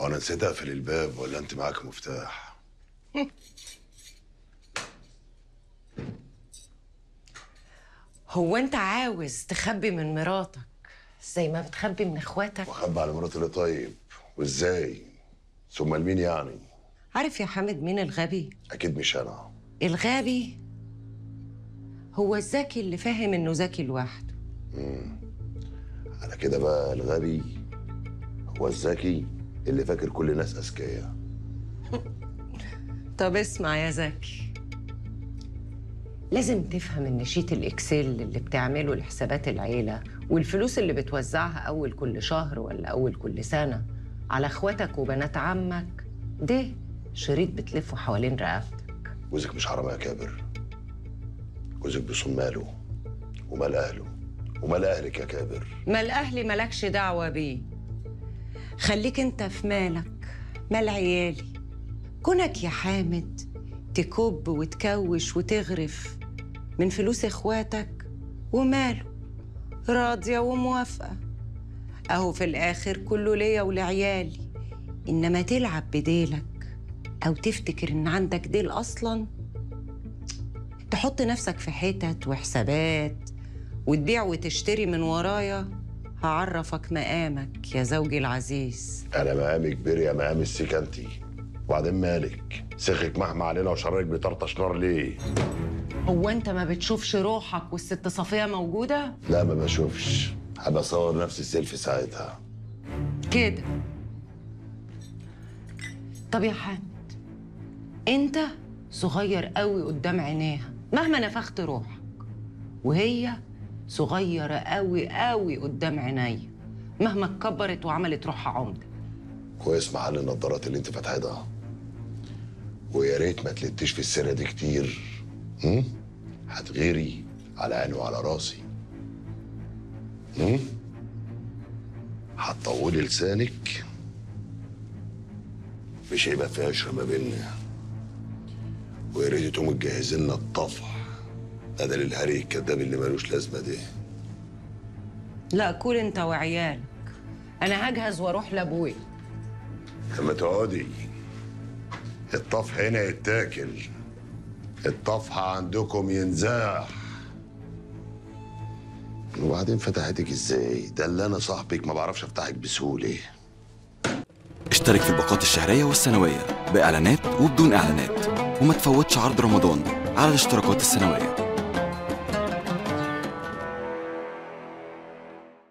هو انا نسيت اقفل الباب ولا انت معاك مفتاح هو انت عاوز تخبي من مراتك زي ما بتخبي من اخواتك واخبي على مراتي ليه طيب وازاي ثم لمين يعني عارف يا حامد مين الغبي اكيد مش انا الغبي هو الذكي اللي فاهم انه ذكي لوحده على كده بقى الغبي هو الذكي اللي فاكر كل الناس اذكياء طب اسمع يا زكي لازم تفهم ان شيت الاكسل اللي بتعمله لحسابات العيله والفلوس اللي بتوزعها اول كل شهر ولا اول كل سنه على اخواتك وبنات عمك ده شريط بتلفه حوالين رقبتك جوزك مش حرام يا كابر جوزك بيصون ماله ومال اهله ومال اهلك يا كابر ما الاهل مالكش دعوه بيه خليك انت في مالك مال عيالي كونك يا حامد تكب وتكوش وتغرف من فلوس اخواتك وماله راضيه وموافقه اهو في الاخر كله ليا ولعيالي انما تلعب بديلك او تفتكر ان عندك ديل اصلا تحط نفسك في حتت وحسابات وتبيع وتشتري من ورايا هعرفك مقامك يا زوجي العزيز انا مقامي كبير يا مقام السيك انتي وبعدين مالك سيخك مهما علينا وشرك بيطرطش نار ليه هو انت ما بتشوفش روحك والست صفيه موجوده لا ما بشوفش هبقى اصور نفسي سيلفي ساعتها كده طب يا حامد انت صغير قوي قدام عينيها مهما نفخت روحك وهي صغيرة قوي قوي قدام عينيا مهما اتكبرت وعملت روحها عمدة كويس محل النضارات اللي انت فاتحتها ويا ريت ما تلتش في السيره دي كتير هم؟ هتغيري على عيني وعلى راسي هم؟ هتطولي لسانك مش هيبقى في عشرة ما بيننا ويا ريت تقوموا تجهزي لنا الطفح بدل الهري الكداب اللي ملوش لازمه ده لا كل انت وعيالك انا هجهز واروح لابوي لما تقعدي الطفح هنا يتاكل الطفح عندكم ينزاح وبعدين فتحتك ازاي ده اللي انا صاحبك ما بعرفش افتحك بسهوله اشترك في الباقات الشهرية والسنوية بإعلانات وبدون إعلانات وما تفوتش عرض رمضان على الاشتراكات السنوية